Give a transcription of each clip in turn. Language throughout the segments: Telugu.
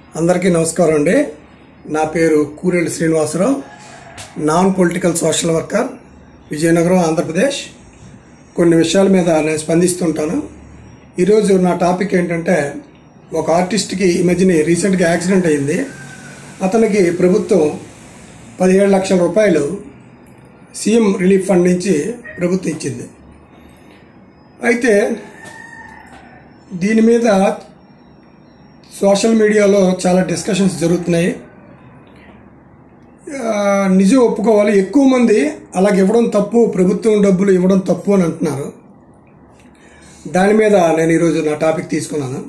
అందరికీ నమస్కారం అండి నా పేరు Kurelli Srinivasarao non political social worker Vizianagaram Andhra Pradesh కొన్ని విషయాల మీద నేను స్పందిస్తుంటాను ఈరోజు నా టాపిక్ ఏంటంటే ఒక ఆర్టిస్ట్కి ఈ మధ్యన రీసెంట్గా యాక్సిడెంట్ అయింది అతనికి ప్రభుత్వం పదిహేడు లక్షల రూపాయలు సీఎం రిలీఫ్ ఫండ్ నుంచి ప్రభుత్వం ఇచ్చింది అయితే దీని మీద సోషల్ మీడియాలో చాలా డిస్కషన్స్ జరుగుతున్నాయి ఆ, నిజం ఒప్పుకోవాలి ఎక్కువ మంది అలాగ ఇవ్వడం తప్పు ప్రభుత్వం డబ్బులు ఇవ్వడం తప్పు అని అంటున్నారు దాని మీద నేను ఈరోజు నా టాపిక్ తీసుకున్నాను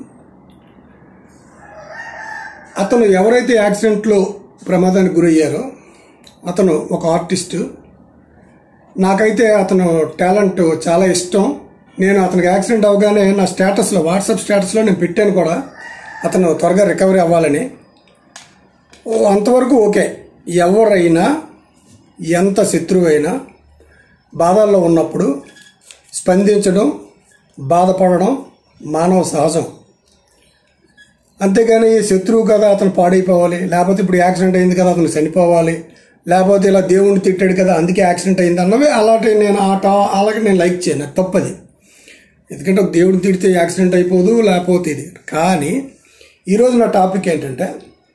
అతను ఎవరైతే యాక్సిడెంట్లో ప్రమాదానికి గురయ్యారో అతను ఒక ఆర్టిస్టు నాకైతే అతను టాలెంట్ చాలా ఇష్టం నేను అతనికి యాక్సిడెంట్ అవగానే నా స్టేటస్లో వాట్సాప్ స్టేటస్లో నేను పెట్టాను కూడా అతను త్వరగా రికవరీ అవ్వాలని ఓ, అంతవరకు ఓకే ఎవరైనా ఎంత శత్రువు అయినా బాధల్లో ఉన్నప్పుడు స్పందించడం బాధపడడం మానవ సహజం అంతేగాని శత్రువు కదా అతను పాడైపోవాలి లేకపోతే ఇప్పుడు యాక్సిడెంట్ అయింది కదా అతను చనిపోవాలి లేకపోతే ఇలా దేవుణ్ణి తిట్టాడు కదా అందుకే యాక్సిడెంట్ అయింది అన్నవి అలాంటి నేను ఆ టా అలాగే నేను లైక్ చేయను అది తప్పది ఎందుకంటే ఒక దేవుడిని తిడితే యాక్సిడెంట్ అయిపోదు లేకపోతే ఇది కానీ ఈరోజు నా టాపిక్ ఏంటంటే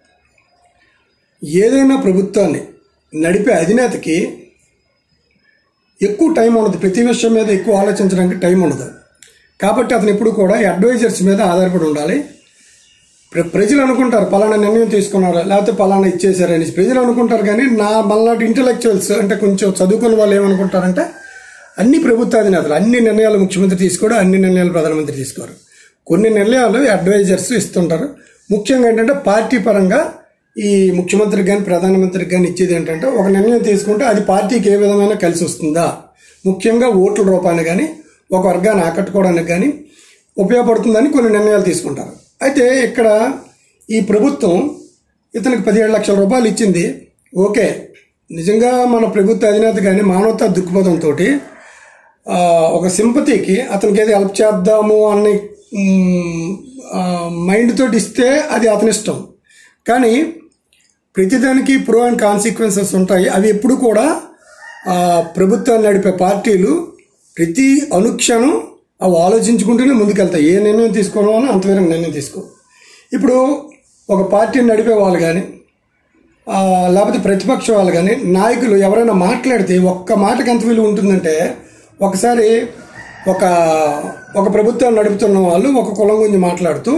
ఏదైనా ప్రభుత్వాన్ని నడిపే అధినేతకి ఎక్కువ టైం ఉండదు ప్రతి విషయం మీద ఎక్కువ ఆలోచించడానికి టైం ఉండదు కాబట్టి అతను ఎప్పుడు కూడా అడ్వైజర్స్ మీద ఆధారపడి ఉండాలి ప్ర- ప్రజలు అనుకుంటారు పలానా నిర్ణయం తీసుకున్నారు లేకపోతే పలానా ఇచ్చేసారు అనేసి ప్రజలు అనుకుంటారు కానీ నా మళ్ళాంటి ఇంటలెక్చువల్స్ అంటే కొంచెం చదువుకున్న వాళ్ళు ఏమనుకుంటారంటే అన్ని ప్రభుత్వ అధినేతలు అన్ని నిర్ణయాలు ముఖ్యమంత్రి తీసుకోడు అన్ని నిర్ణయాలు ప్రధానమంత్రి తీసుకోరు కొన్ని నిర్ణయాలు అడ్వైజర్స్ ఇస్తుంటారు ముఖ్యంగా ఏంటంటే పార్టీ పరంగా ఈ ముఖ్యమంత్రికి కానీ ప్రధానమంత్రికి కానీ ఇచ్చేది ఏంటంటే ఒక నిర్ణయం తీసుకుంటే అది పార్టీకి ఏ విధమైన కలిసి వస్తుందా ముఖ్యంగా ఓట్ల రూపాన్ని కానీ ఒక వర్గాన్ని ఆకట్టుకోవడానికి కానీ ఉపయోగపడుతుందని కొన్ని నిర్ణయాలు తీసుకుంటారు అయితే ఇక్కడ ఈ ప్రభుత్వం ఇతనికి పదిహేడు లక్షల రూపాయలు ఇచ్చింది ఓకే నిజంగా మన ప్రభుత్వ అధినేత కానీ మానవతా దృక్పథంతో ఒక సింపతికి అతనికి ఏది హెల్ప్ చేద్దాము అనే మ్, ఆ, మైండ్ తోటి ఇస్తే అది అతని ఇష్టం కానీ ప్రతిదానికి ప్రో అండ్ కాన్సిక్వెన్సెస్ ఉంటాయి అవి ఎప్పుడు కూడా ఆ, ప్రభుత్వాన్ని నడిపే పార్టీలు ప్రతి అనుక్షణం అవి ఆలోచించుకుంటూనే ముందుకెళ్తాయి ఏ నిర్ణయం తీసుకోవాలో అంతవరకు నిర్ణయం తీసుకో ఇప్పుడు ఒక పార్టీని నడిపే వాళ్ళు కానీ ఆ, లేకపోతే ప్రతిపక్ష వాళ్ళు కానీ నాయకులు ఎవరైనా మాట్లాడితే ఒక్క మాటకి ఎంత విలువ ఉంటుందంటే ఒకసారి ఒక ఒక ప్రభుత్వాన్ని నడుపుతున్న వాళ్ళు ఒక కులం గురించి మాట్లాడుతూ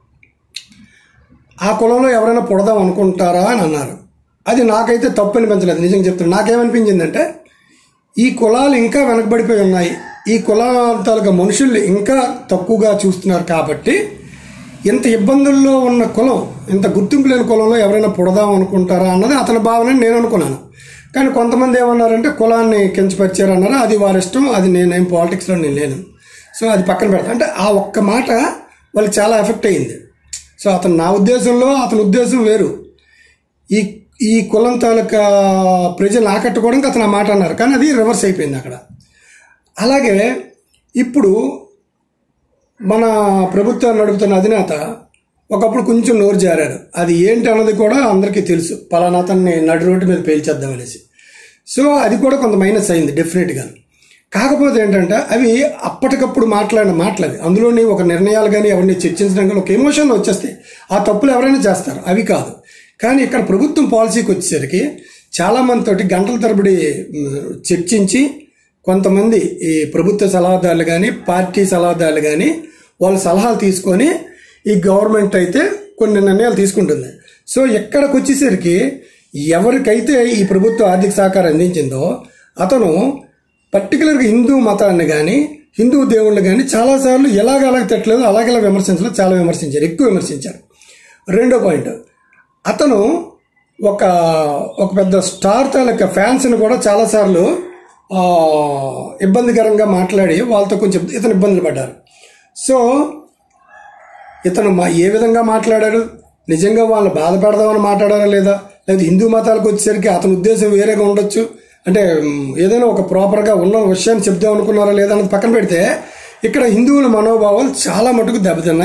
ఆ కులంలో ఎవరైనా పుడదాం అనుకుంటారా అని అన్నారు అది నాకైతే తప్పు అనిపించలేదు నిజంగా చెప్తాను నాకేమనిపించిందంటే ఈ కులాలు ఇంకా వెనకబడిపోయి ఉన్నాయి ఈ కులాల మనుషుల్ని ఇంకా తక్కువగా చూస్తున్నారు కాబట్టి ఇంత ఇబ్బందుల్లో ఉన్న కులం ఇంత గుర్తింపు లేని కులంలో ఎవరైనా పుడదాం అనుకుంటారా అన్నది అతని భావన అని నేను అనుకున్నాను కానీ కొంతమంది ఏమన్నారంటే కులాన్ని కించపరిచారు అన్నారు అది వారి ఇష్టం అది నేనేం పాలిటిక్స్లో నేను లేను సో అది పక్కన పెడతాను అంటే ఆ ఒక్క మాట వాళ్ళకి చాలా ఎఫెక్ట్ అయ్యింది సో అతను నా ఉద్దేశంలో అతని ఉద్దేశం వేరు ఈ ఈ కులం తాలూకా ప్రజలు ఆకట్టుకోవడానికి అతను ఆ మాట అన్నారు కానీ అది రివర్స్ అయిపోయింది అక్కడ అలాగే ఇప్పుడు మన ప్రభుత్వాన్ని నడుపుతున్న అధినేత ఒకప్పుడు కొంచెం నోరు జారారు అది ఏంటి అన్నది కూడా అందరికీ తెలుసు పలానా అతన్ని నడి రోడ్డు మీద పేల్చేద్దాం అనేసి సో అది కూడా కొంత మైనస్ అయింది డెఫినెట్గా కాకపోతే ఏంటంటే అవి అప్పటికప్పుడు మాట్లాడిన మాటలు అవి అందులోని ఒక నిర్ణయాలు కానీ ఎవరిని చర్చించడం కానీ ఒక ఎమోషన్ వచ్చేస్తాయి ఆ తప్పులు ఎవరైనా చేస్తారు అవి కాదు కానీ ఇక్కడ ప్రభుత్వం పాలసీకి వచ్చేసరికి చాలామంది తోటి గంటల తరబడి మ్, చర్చించి కొంతమంది ఈ ప్రభుత్వ సలహాదారులు కానీ పార్టీ సలహాదారులు కానీ వాళ్ళ సలహాలు తీసుకొని ఈ గవర్నమెంట్ అయితే కొన్ని నిర్ణయాలు తీసుకుంటుంది సో ఎక్కడికి వచ్చేసరికి ఎవరికైతే ఈ ప్రభుత్వ ఆర్థిక సహకారం అందించిందో అతను పర్టికులర్గా హిందూ మతాన్ని కానీ హిందూ దేవుళ్ళు కానీ చాలాసార్లు ఎలాగ అలాగ తిట్టలేదు అలాగలా విమర్శించలేదు చాలా విమర్శించారు ఎక్కువ విమర్శించారు రెండో పాయింట్ అతను ఒక ఒక పెద్ద స్టార్ తాలూకా ఫ్యాన్స్ని కూడా చాలాసార్లు ఆ, ఇబ్బందికరంగా మాట్లాడి వాళ్ళతో కొంచెం ఇతను ఇబ్బందులు పడ్డారు సో ఇతను మా ఏ విధంగా మాట్లాడాడు నిజంగా వాళ్ళని బాధ పెడదామని మాట్లాడారా లేదా లేదా హిందూ మతాలకు వచ్చేసరికి అతని ఉద్దేశం వేరేగా ఉండొచ్చు అంటే మ్, ఏదైనా ఒక ప్రాపర్గా ఉన్న విషయాన్ని చెప్దాం అనుకున్నారా లేదా అన్నది పక్కన పెడితే ఇక్కడ హిందువుల మనోభావాలు చాలా మటుకు దెబ్బతిన్నాయి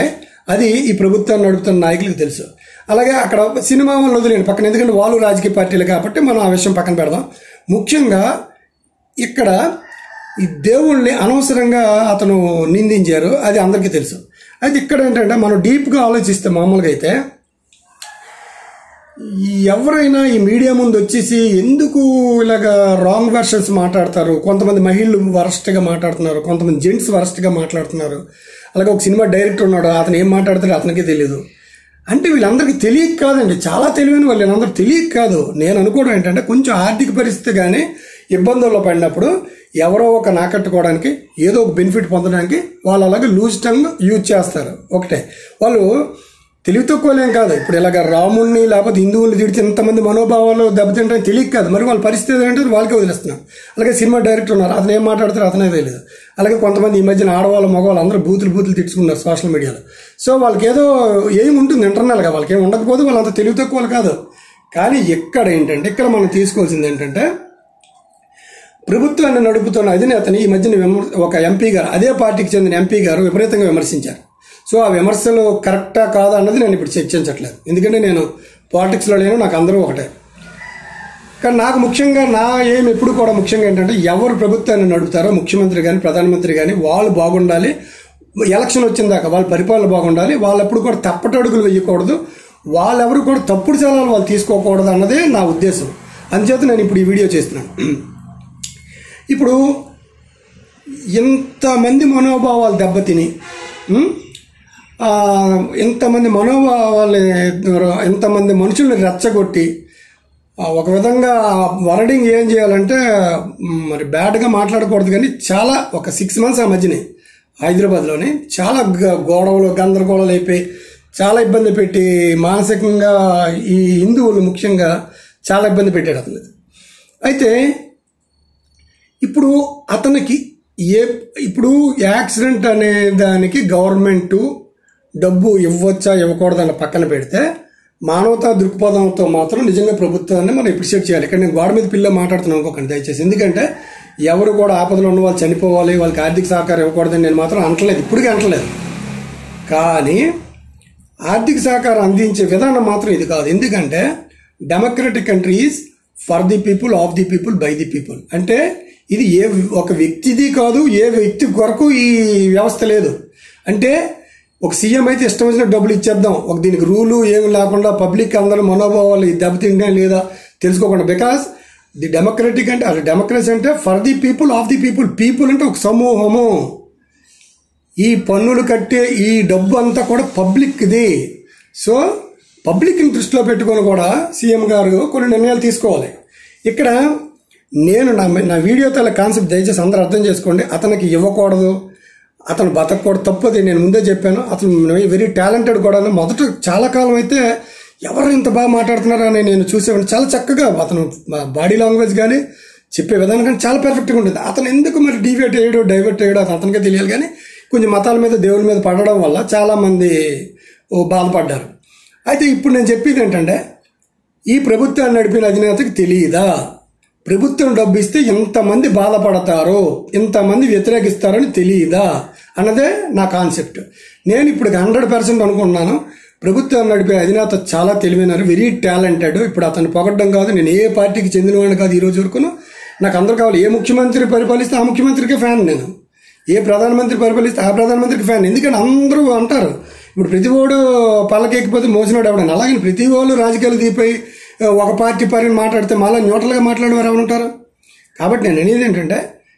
అది ఈ ప్రభుత్వాన్ని నడుపుతున్న నాయకులకు తెలుసు అలాగే అక్కడ సినిమా వాళ్ళు వదిలేండి పక్కన ఎందుకంటే వాళ్ళు రాజకీయ పార్టీలు కాబట్టి మనం ఆ విషయం పక్కన పెడదాం ముఖ్యంగా ఇక్కడ ఈ దేవుణ్ణి అనవసరంగా అతను నిందించారు అది అందరికీ తెలుసు అయితే ఇక్కడ ఏంటంటే మనం డీప్గా ఆలోచిస్తే మామూలుగా అయితే ఈ ఎవరైనా ఈ మీడియా ముందు వచ్చేసి ఎందుకు ఇలాగ రాంగ్ వెర్షన్స్ మాట్లాడతారు కొంతమంది మహిళలు వరస్ట్గా మాట్లాడుతున్నారు కొంతమంది జెంట్స్ వరస్ట్గా మాట్లాడుతున్నారు అలాగే ఒక సినిమా డైరెక్టర్ ఉన్నాడు అతను ఏం మాట్లాడతాడో అతనికి తెలియదు అంటే వీళ్ళందరికీ తెలియక కాదండి చాలా తెలివైన వాళ్ళు వీళ్ళందరూ తెలియక కాదు నేను అనుకోవడం ఏంటంటే కొంచెం ఆర్థిక పరిస్థితి కానీ ఇబ్బందుల్లో పడినప్పుడు ఎవరో ఒక నాకట్టుకోవడానికి ఏదో ఒక బెనిఫిట్ పొందడానికి వాళ్ళు అలాగే లూజ్ టంగ్ యూజ్ చేస్తారు ఒకటే వాళ్ళు తెలివి తక్కువలేం కాదు ఇప్పుడు ఇలాగ రాముణ్ణి లేకపోతే హిందువుల్ని తిడితే ఇంతమంది మనోభావాలు దెబ్బతింటారని తెలియక కాదు మరి వాళ్ళ పరిస్థితి ఏంటో వాళ్ళకే వదిలేస్తున్నారు అలాగే సినిమా డైరెక్టర్ ఉన్నారు అతను ఏం మాట్లాడతారో అతనే తెలియదు అలాగే కొంతమంది ఈ మధ్యన ఆడవాళ్ళు మగవాళ్ళు అందరూ బూతులు బూతులు తిట్టుకున్నారు సోషల్ మీడియాలో సో వాళ్ళకి ఏదో ఏం ఉంటుంది ఇంటర్నల్గా వాళ్ళకి ఏం ఉండకపోతే వాళ్ళంత తెలివి తక్కువ కాదు కానీ ఎక్కడ ఏంటంటే ఇక్కడ మనం తీసుకోవాల్సింది ఏంటంటే ప్రభుత్వాన్ని నడుపుతున్న అధినేతని ఈ మధ్యన విమర్ ఒక ఎంపీ గారు అదే పార్టీకి చెందిన ఎంపీ గారు విపరీతంగా విమర్శించారు సో ఆ విమర్శలు కరెక్టా కాదా అన్నది నేను ఇప్పుడు చర్చించట్లేదు ఎందుకంటే నేను పాలిటిక్స్లో లేను నాకు అందరూ ఒకటే కానీ నాకు ముఖ్యంగా నా ఏం ఎప్పుడు కూడా ముఖ్యంగా ఏంటంటే ఎవరు ప్రభుత్వాన్ని నడుపుతారో ముఖ్యమంత్రి కానీ ప్రధానమంత్రి కానీ వాళ్ళు బాగుండాలి ఎలక్షన్ వచ్చిన దాకా వాళ్ళ పరిపాలన బాగుండాలి వాళ్ళు ఎప్పుడు కూడా తప్పటడుగులు వేయకూడదు వాళ్ళెవరు కూడా తప్పుడు సలహాలు వాళ్ళు తీసుకోకూడదు అన్నదే నా ఉద్దేశం అందుచేత నేను ఇప్పుడు ఈ వీడియో చేస్తున్నాను ఇప్పుడు ఇంతమంది మనోభావాలు దెబ్బతిని ఉం? ఆ, ఇంతమంది మనోభావాలు ఇంతమంది మనుషుల్ని రెచ్చగొట్టి ఆ, ఒక విధంగా వరడింగ్ ఏం చేయాలంటే మ్, మరి బ్యాడ్గా మాట్లాడకూడదు కానీ చాలా ఒక సిక్స్ మంత్స్ ఆ మధ్యనే హైదరాబాద్లోని చాలా గ- గొడవలు గందరగోళాలు అయిపోయి చాలా ఇబ్బంది పెట్టి మానసికంగా ఈ హిందువులు ముఖ్యంగా చాలా ఇబ్బంది పెట్టాడు అతను అయితే ఇప్పుడు అతనికి ఏ ఇప్పుడు యాక్సిడెంట్ అనే దానికి గవర్నమెంట్ డబ్బు ఇవ్వచ్చా ఇవ్వకూడదని పక్కన పెడితే మానవతా దృక్పథంతో మాత్రం నిజంగా ప్రభుత్వాన్ని మనం అప్రిషియేట్ చేయాలి ఇక్కడ నేను గోడ మీద పిల్ల మాట్లాడుతున్నాను అనుకోకండి దయచేసి ఎందుకంటే ఎవరు కూడా ఆపదలో ఉన్న వాళ్ళు చనిపోవాలి వాళ్ళకి ఆర్థిక సహకారం ఇవ్వకూడదని నేను మాత్రం అంటలేదు ఇప్పటికీ అంటలేదు కానీ ఆర్థిక సహకారం అందించే విధానం మాత్రం ఇది కాదు ఎందుకంటే democratic countries for the people of the people by the people అంటే ఇది ఏ ఒక వ్యక్తిది కాదు ఏ వ్యక్తి కొరకు ఈ వ్యవస్థ లేదు అంటే ఒక సీఎం అయితే ఇష్టం వచ్చిన డబ్బులు ఇచ్చేద్దాం ఒక దీనికి రూలు ఏమి లేకుండా పబ్లిక్ అందరూ మనోభావాలు దెబ్బతింటే లేదా తెలుసుకోకుండా బికాస్ ది డెమోక్రటిక్ అంటే అది డెమోక్రసీ అంటే for the people of the people people అంటే ఒక సమూహము ఈ పన్నులు కట్టే ఈ డబ్బు అంతా కూడా పబ్లిక్ది సో పబ్లిక్ ఇంట్రెస్ట్లో పెట్టుకొని కూడా సీఎం గారు కొన్ని నిర్ణయాలు తీసుకోవాలి ఇక్కడ నేను నా నా వీడియో తల కాన్సెప్ట్ దయచేసి అందరూ అర్థం చేసుకోండి అతనికి ఇవ్వకూడదు అతను బతకూడదు తప్పది నేను ముందే చెప్పాను అతను వెరీ టాలెంటెడ్ కూడా మొదట చాలా కాలం అయితే ఎవరు ఇంత బాగా మాట్లాడుతున్నారా అని నేను చూసేవాడిని చాలా చక్కగా అతను బాడీ లాంగ్వేజ్ కానీ చెప్పే విధానం కానీ చాలా పర్ఫెక్ట్గా ఉంటుంది అతను ఎందుకు మరి డివేట్ చేయడం డైవర్ట్ చేయడం అది అతనికే తెలియాలి కానీ కొంచెం మతాల మీద దేవుడి మీద పడడం వల్ల చాలామంది ఓ బాధపడ్డారు అయితే ఇప్పుడు నేను చెప్పేది ఏంటంటే ఈ ప్రభుత్వాన్ని నడిపిన అధినేతకి తెలియదా ప్రభుత్వం డబ్బు ఇస్తే ఇంతమంది బాధపడతారు ఇంతమంది వ్యతిరేకిస్తారని తెలియదా అన్నదే నా కాన్సెప్ట్ నేను ఇప్పుడు హండ్రెడ్ పర్సెంట్ అనుకుంటున్నాను ప్రభుత్వం నడిపే అధినేత చాలా తెలివైనారు వెరీ టాలెంటెడ్ ఇప్పుడు అతను పొగడ్డం కాదు నేను ఏ పార్టీకి చెందినవాడిని కాదు ఈ రోజు వరకును నాకు అందరు కావాలి ఏ ముఖ్యమంత్రి పరిపాలిస్తే ఆ ముఖ్యమంత్రికే ఫ్యాన్ నేను ఏ ప్రధానమంత్రి పరిపాలిస్తే ఆ ప్రధానమంత్రికి ఫ్యాన్ ఎందుకంటే అందరూ అంటారు ఇప్పుడు ప్రతి ఓడు పల్లకెక్కిపోతే మోసినోడు ఎవడని అలాగే ప్రతి వాళ్ళు రాజకీయాలు దిగిపోయి ఒక పార్టీ పరిని మాట్లాడితే మళ్ళీ న్యూట్రల్గా మాట్లాడేవారు ఎవరు ఉంటారు కాబట్టి నేను అనేది ఏంటంటే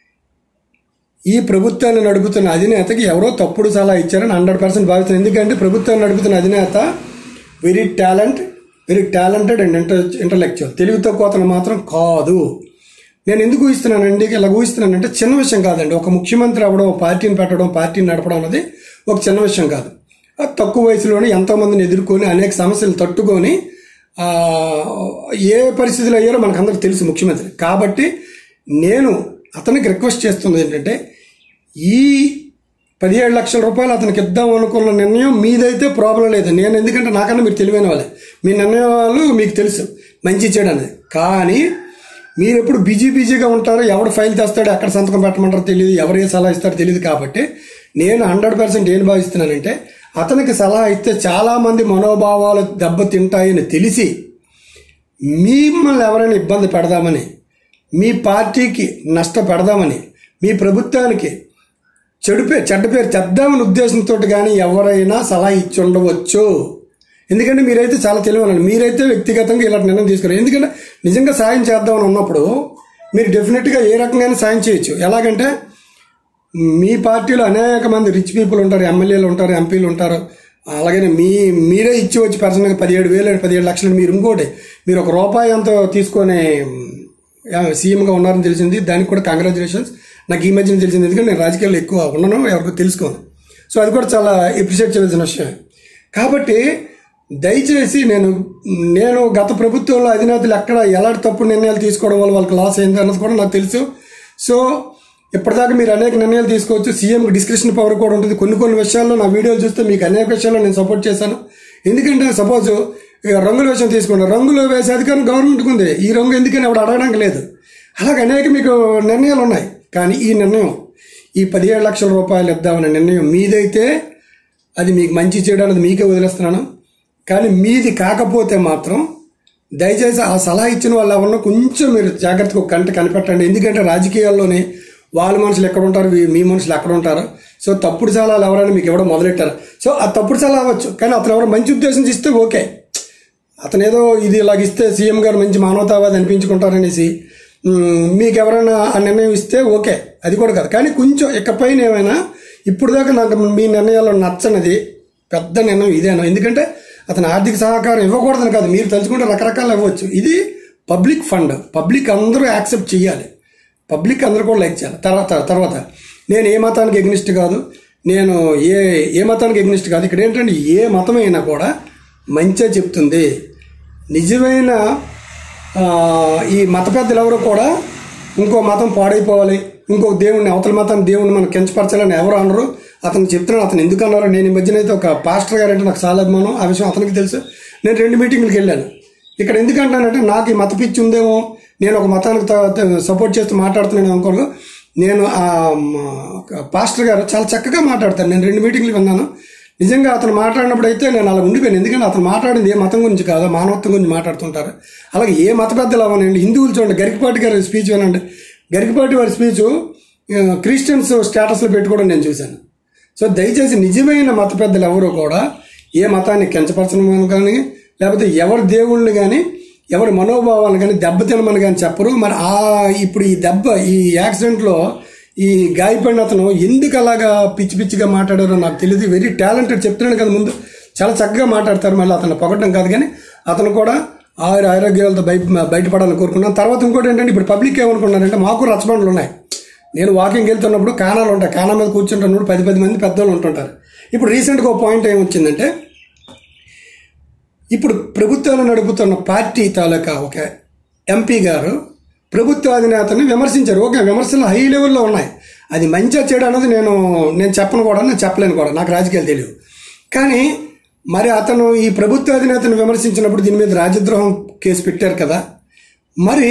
ఈ ప్రభుత్వాన్ని నడుపుతున్న అధినేతకి ఎవరో తప్పుడు సలహా ఇచ్చారని హండ్రెడ్ పర్సెంట్ భావిస్తాను ఎందుకంటే ప్రభుత్వాన్ని నడుపుతున్న అధినేత very talent very talented and inter intellectual తెలివి తక్కువ అతను మాత్రం కాదు నేను ఎందుకు ఊహిస్తున్నానండి ఇలా ఊహిస్తున్నానంటే చిన్న విషయం కాదండి ఒక ముఖ్యమంత్రి అవ్వడం ఒక పార్టీని పెట్టడం పార్టీని నడపడం అనేది ఒక చిన్న విషయం కాదు ఆ తక్కువ వయసులోనే ఎంతోమందిని ఎదుర్కొని అనేక సమస్యలు తట్టుకొని ఆ, ఏ పరిస్థితులు అయ్యారో మనకందరికి తెలుసు ముఖ్యమంత్రి కాబట్టి నేను అతనికి రిక్వెస్ట్ చేస్తున్నది ఏంటంటే ఈ పదిహేడు లక్షల రూపాయలు అతనికి ఇద్దాం అనుకున్న నిర్ణయం మీదైతే ప్రాబ్లం లేదు నేను ఎందుకంటే నాకన్నా మీరు తెలివైన వాళ్ళే మీ నిర్ణయాలు మీకు తెలుసు మంచి చేయడం అనేది కానీ మీరు ఎప్పుడు బిజీ బిజీగా ఉంటారో ఎవడు ఫైల్ తెస్తాడో ఎక్కడ సంతకం పెట్టమంటారో తెలియదు ఎవరు ఏ సలహా ఇస్తారో తెలియదు కాబట్టి నేను హండ్రెడ్ పర్సెంట్ ఏం భావిస్తున్నానంటే అతనికి సలహా ఇస్తే చాలామంది మనోభావాలు దెబ్బతింటాయని తెలిసి మిమ్మల్ని ఎవరైనా ఇబ్బంది పెడదామని మీ పార్టీకి నష్టపెడదామని మీ ప్రభుత్వానికి చెడు పేరు చెడ్డ పేరు తెద్దామని ఉద్దేశంతో కానీ ఎవరైనా సలహా ఇచ్చి ఉండవచ్చు ఎందుకంటే మీరైతే చాలా తెలియనండి మీరైతే వ్యక్తిగతంగా ఇలాంటి నిర్ణయం తీసుకున్నారు ఎందుకంటే నిజంగా సాయం చేద్దామని ఉన్నప్పుడు మీరు డెఫినెట్గా ఏ రకంగా సాయం చేయొచ్చు ఎలాగంటే మీ పార్టీలో అనేక మంది రిచ్ పీపుల్ ఉంటారు ఎమ్మెల్యేలు ఉంటారు ఎంపీలు ఉంటారు అలాగనే మీ మీరే ఇచ్చి వచ్చి పర్సనల్గా పదిహేడు వేలు పదిహేడు లక్షలు మీరు ఇంకోటి మీరు ఒక రూపాయి అంత తీసుకొని సీఎంగా ఉన్నారని తెలిసింది దానికి కూడా కంగ్రాచులేషన్స్ నాకు ఈ మధ్యన తెలిసింది ఎందుకంటే నేను రాజకీయాల్లో ఎక్కువ ఉండను ఎవరికో తెలుసుకోను సో అది కూడా చాలా ఎప్రిషియేట్ చేయాల్సిన విషయం కాబట్టి దయచేసి నేను నేను గత ప్రభుత్వంలో అధినేతలు ఎక్కడ ఎలాంటి తప్పుడు నిర్ణయాలు తీసుకోవడం వల్ల వాళ్ళకి లాస్ అయింది అన్నది కూడా నాకు తెలుసు సో ఇప్పటిదాకా మీరు అనేక నిర్ణయాలు తీసుకోవచ్చు సీఎంకి డిస్క్రిప్షన్ పవర్ కూడా ఉంటుంది కొన్ని కొన్ని విషయాల్లో నా వీడియోలు చూస్తే మీకు అనేక విషయాల్లో నేను సపోర్ట్ చేశాను ఎందుకంటే సపోజ్ రంగుల విషయం తీసుకున్నా రంగులు వేసే అధికారం గవర్నమెంట్కి ఉంది ఈ రంగు ఎందుకని ఎవడు అడగడానికి లేదు అలాగే అనేక మీకు నిర్ణయాలు ఉన్నాయి కానీ ఈ నిర్ణయం ఈ పదిహేడు లక్షల రూపాయలు ఇద్దామనే నిర్ణయం మీదైతే అది మీకు మంచి చేయడానికి మీకే వదిలేస్తున్నాను కానీ మీది కాకపోతే మాత్రం దయచేసి ఆ సలహా ఇచ్చిన వాళ్ళు ఎవరన్నా కొంచెం మీరు జాగ్రత్తగా ఒక కంట కనిపెట్టండి ఎందుకంటే రాజకీయాల్లోనే వాళ్ళ మనుషులు ఎక్కడ ఉంటారు వీ- మీ మనుషులు ఎక్కడ ఉంటారు సో తప్పుడు సలహాలు ఎవరైనా మీకు ఇవ్వడం మొదలెట్టారు సో ఆ తప్పుడు సలహా అవ్వచ్చు కానీ అతను ఎవరో మంచి ఉద్దేశం ఇస్తే ఓకే అతను ఏదో ఇది ఇలాగ ఇస్తే సీఎం గారు మంచి మానవతావాది అనిపించుకుంటారనేసి మ్, మీకు ఎవరైనా ఆ నిర్ణయం ఇస్తే ఓకే అది కూడా కాదు కానీ కొంచెం ఇకపైన ఏమైనా ఇప్పుడు దాకా నాకు మీ నిర్ణయాల్లో నచ్చనిది పెద్ద నిర్ణయం ఇదేనా ఎందుకంటే అతను ఆర్థిక సహకారం ఇవ్వకూడదని కాదు మీరు తలుచుకుంటే రకరకాలు ఇవ్వచ్చు ఇది పబ్లిక్ ఫండ్ పబ్లిక్ అందరూ యాక్సెప్ట్ చేయాలి పబ్లిక్ అందరూ కూడా లైక్ చేయాలి తర్వాత తర్వాత నేను ఏ మతానికి ఎగ్నిస్ట్ కాదు నేను ఏ ఏ మతానికి ఎగ్నిస్ట్ కాదు ఇక్కడ ఏంటంటే ఏ మతమైనా కూడా మంచిగా చెప్తుంది నిజమైన ఆ, ఈ మత పెద్దలు ఎవరు కూడా ఇంకో మతం పాడైపోవాలి ఇంకో దేవుడిని అవతల మతం దేవుడిని మనం కించపరచాలని ఎవరు అనరు అతను చెప్తున్నాను అతను ఎందుకు అన్నారు నేను ఈ మధ్యన అయితే ఒక పాస్టర్ గారు అంటే నాకు చాలా అభిమానం ఆ విషయం అతనికి తెలుసు నేను రెండు మీటింగ్లకు వెళ్ళాను ఇక్కడ ఎందుకు అంటానంటే నాకు ఈ మత పిచ్చి ఉందేమో నేను ఒక మతానికి త- త- సపోర్ట్ చేస్తూ మాట్లాడుతున్నాను అనుకోను నేను ఆ మ- పాస్టర్ గారు చాలా చక్కగా మాట్లాడతాను నేను రెండు మీటింగ్లు విన్నాను నిజంగా అతను మాట్లాడినప్పుడు అయితే నేను అలా ఉండిపోయాను ఎందుకంటే అతను మాట్లాడింది ఏ మతం గురించి కాదు మానవత్వం గురించి మాట్లాడుతుంటారు అలాగే ఏ మత పెద్దలు అవ్వనండి హిందువులు చూడండి గరికపాటి గారి స్పీచ్ వినండి గరికపాటి వారి స్పీచ్ క్రిస్టియన్స్ స్టేటస్లో పెట్టుకోవడం నేను చూశాను సో దయచేసి నిజమైన మత పెద్దలు ఎవరు కూడా ఏ మతాన్ని కించపరచడం కానీ లేకపోతే ఎవరి దేవుళ్ళని కానీ ఎవరి మనోభావాలను కానీ దెబ్బతినమని కానీ చెప్పరు మరి ఆ ఇప్పుడు ఈ దెబ్బ ఈ యాక్సిడెంట్లో ఈ గాయపడిన అతను ఎందుకు అలాగా పిచ్చి పిచ్చిగా మాట్లాడారో నాకు తెలియదు వెరీ టాలెంటెడ్ చెప్తున్నాను కదా ముందు చాలా చక్కగా మాట్లాడతారు మళ్ళీ అతను పొగట్టడం కాదు కానీ అతను కూడా ఆరు ఆరోగ్యాలతో బయట బయటపడాలని కోరుకున్నాను తర్వాత ఇంకోటి ఏంటంటే ఇప్పుడు పబ్లిక్ ఏమనుకున్నారంటే మాకు రచ్చబండ్లు ఉన్నాయి నేను వాకింగ్ వెళ్తున్నప్పుడు కానాలు ఉంటాయి కానా మీద కూర్చుంటున్నప్పుడు పది పది మంది పెద్దోళ్ళు ఉంటుంటారు ఇప్పుడు రీసెంట్గా ఒక పాయింట్ ఏమొచ్చిందంటే ఇప్పుడు ప్రభుత్వాలు నడుపుతున్న పార్టీ తాలూకా ఒక ఎంపీ గారు ప్రభుత్వ అధినేతని విమర్శించారు ఓకే విమర్శలు హై లెవెల్లో ఉన్నాయి అది మంచిగా చేయడం అనేది నేను నేను చెప్పను కూడా నేను చెప్పలేను కూడా నాకు రాజకీయాలు తెలియదు కానీ మరి అతను ఈ ప్రభుత్వ అధినేతను విమర్శించినప్పుడు దీని మీద రాజద్రోహం కేసు పెట్టారు కదా మరి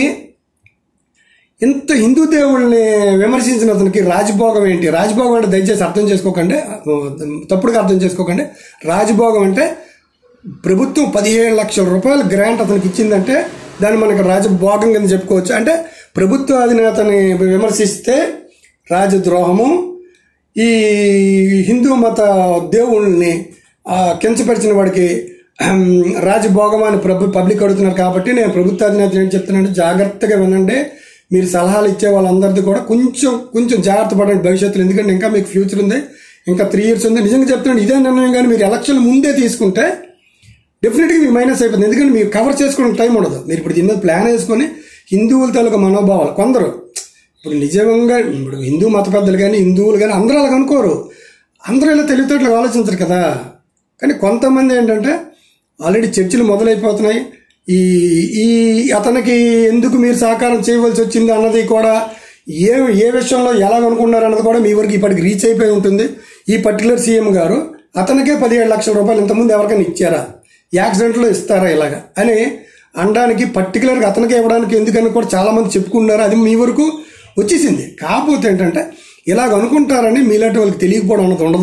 ఇంత హిందూ దేవుళ్ళని విమర్శించిన అతనికి రాజభోగం ఏంటి రాజభోగం అంటే దయచేసి అర్థం చేసుకోకండి తప్పుడుగా అర్థం చేసుకోకండి రాజభోగం అంటే ప్రభుత్వం పదిహేడు లక్షల రూపాయల గ్రాంట్ అతనికి ఇచ్చిందంటే దాన్ని మనకు రాజభోగం కింద చెప్పుకోవచ్చు అంటే ప్రభుత్వ అధినేతని విమర్శిస్తే రాజద్రోహము ఈ హిందూ మత దేవుళ్ళని ఆ, కించపరిచిన వాడికి అహం, రాజభోగం అని ప్రభు పబ్లిక్ అడుగుతున్నారు కాబట్టి నేను ప్రభుత్వ అధినేత ఏం చెప్తున్నాను జాగ్రత్తగా వినండి మీరు సలహాలు ఇచ్చే వాళ్ళందరిది కూడా కొంచెం కొంచెం జాగ్రత్త పడండి భవిష్యత్తులో ఎందుకంటే ఇంకా మీకు ఫ్యూచర్ ఉంది ఇంకా త్రీ ఇయర్స్ ఉంది నిజంగా చెప్తున్నాను ఇదే నిర్ణయం కానీ మీరు ఎలక్షన్ ముందే తీసుకుంటే డెఫినెట్గా మీకు మైనస్ అయిపోతుంది ఎందుకంటే మీరు కవర్ చేసుకోవడానికి టైం ఉండదు మీరు ఇప్పుడు దీని మీద ప్లాన్ వేసుకొని హిందువుల తాలూకా మనోభావాలు కొందరు ఇప్పుడు నిజంగా ఇప్పుడు హిందూ మత పెద్దలు కానీ హిందువులు కానీ అందరూ అలాగ అనుకోరు అందరూ ఇలా తెలివితేటలు ఆలోచించరు కదా కానీ కొంతమంది ఏంటంటే ఆల్రెడీ చర్చలు మొదలైపోతున్నాయి ఈ ఈ అతనికి ఎందుకు మీరు సహకారం చేయవలసి వచ్చింది అన్నది కూడా ఏ ఏ విషయంలో ఎలా అనుకున్నారు అన్నది కూడా మీ వరకు ఇప్పటికి రీచ్ అయిపోయి ఉంటుంది ఈ పర్టికులర్ సీఎం గారు అతనికే పదిహేడు లక్షల రూపాయలు ఇంతకుముందు ఎవరికైనా ఇచ్చారా యాక్సిడెంట్లో ఇస్తారా ఇలాగా అని అనడానికి పర్టికులర్గా అతనికే ఇవ్వడానికి ఎందుకని కూడా చాలామంది చెప్పుకున్నారు అది మీ వరకు వచ్చేసింది కాకపోతే ఏంటంటే ఇలాగ అనుకుంటారని మీలాంటి వాళ్ళకి తెలియకపోవడం అన్నది ఉండదు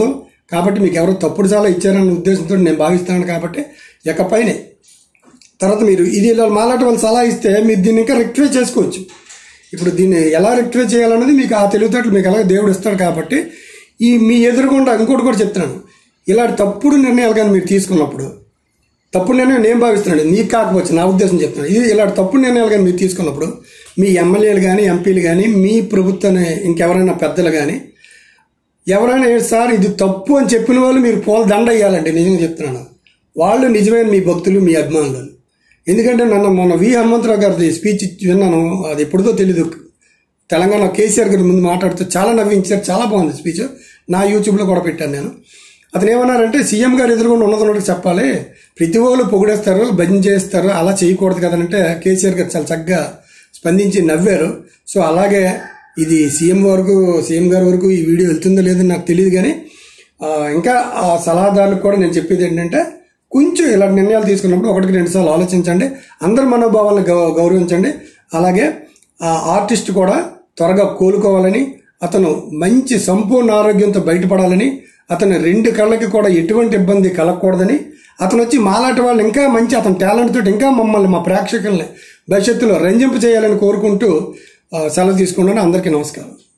కాబట్టి మీకు ఎవరో తప్పుడు సలహా ఇచ్చారన్న ఉద్దేశంతో నేను భావిస్తాను కాబట్టి ఇకపైనే తర్వాత మీరు ఇది ఇలా మాలాంటి వాళ్ళు సలహా ఇస్తే మీరు దీన్ని ఇంకా రెక్టిఫై చేసుకోవచ్చు ఇప్పుడు దీన్ని ఎలా రెక్టిఫై చేయాలన్నది మీకు ఆ తెలివితేటలు మీకు ఎలాగ దేవుడు ఇస్తాడు కాబట్టి ఈ మీ ఎదురుగుండా ఇంకోటి కూడా చెప్తున్నాను ఇలాంటి తప్పుడు నిర్ణయాలు కానీ మీరు తీసుకున్నప్పుడు తప్పుడు నిర్ణయం నేను భావిస్తున్నాను నీకు కాకపోవచ్చు నా ఉద్దేశం చెప్తున్నాను ఇది ఇలాంటి తప్పుడు నిర్ణయాలు కానీ మీరు తీసుకున్నప్పుడు మీ ఎమ్మెల్యేలు కానీ ఎంపీలు కానీ మీ ప్రభుత్వాన్ని ఇంకెవరైనా పెద్దలు కానీ ఎవరైనా "ఏ సార్ ఇది తప్పు అని చెప్పిన వాళ్ళు మీరు పూల దండ వేయాలండి నిజంగా చెప్తున్నాను వాళ్ళు నిజమైన మీ భక్తులు మీ అభిమానులు ఎందుకంటే నన్ను మొన్న వి హనుమంతరావు గారి స్పీచ్ ఇచ్చి విన్నాను అది ఎప్పుడుదో తెలీదు తెలంగాణ కేసీఆర్ గారి ముందు మాట్లాడుతూ చాలా నవ్వించారు చాలా బాగుంది స్పీచ్ నా యూట్యూబ్లో కూడా పెట్టాను నేను అతను ఏమన్నారంటే సీఎం గారు ఎదురుకుండా ఉన్నదన్నట్టు చెప్పాలి ప్రతి వాళ్ళు పొగిడేస్తారు భజన చేస్తారు అలా చేయకూడదు కదనంటే కేసీఆర్ గారు చాలా చక్కగా స్పందించి నవ్వారు సో అలాగే ఇది సీఎం వరకు సీఎం గారి వరకు ఈ వీడియో వెళ్తుందో లేదో నాకు తెలియదు కానీ ఆ, ఇంకా ఆ సలహాదారులకు కూడా నేను చెప్పేది ఏంటంటే కొంచెం ఇలాంటి నిర్ణయాలు తీసుకున్నప్పుడు ఒకటికి రెండు సార్లు ఆలోచించండి అందరి మనోభావాలను గౌ- గౌరవించండి అలాగే ఆ ఆర్టిస్ట్ కూడా త్వరగా కోలుకోవాలని అతను మంచి సంపూర్ణ ఆరోగ్యంతో బయటపడాలని అతని రెండు కళ్ళకి కూడా ఎటువంటి ఇబ్బంది కలగకూడదని అతను వచ్చి మాలాంటి వాళ్ళు ఇంకా మంచి అతని టాలెంట్ తోటి ఇంకా మమ్మల్ని మా ప్రేక్షకుల్ని భవిష్యత్తులో రంజింపు చేయాలని కోరుకుంటూ ఆ, సెలవు తీసుకుంటాను అందరికీ నమస్కారం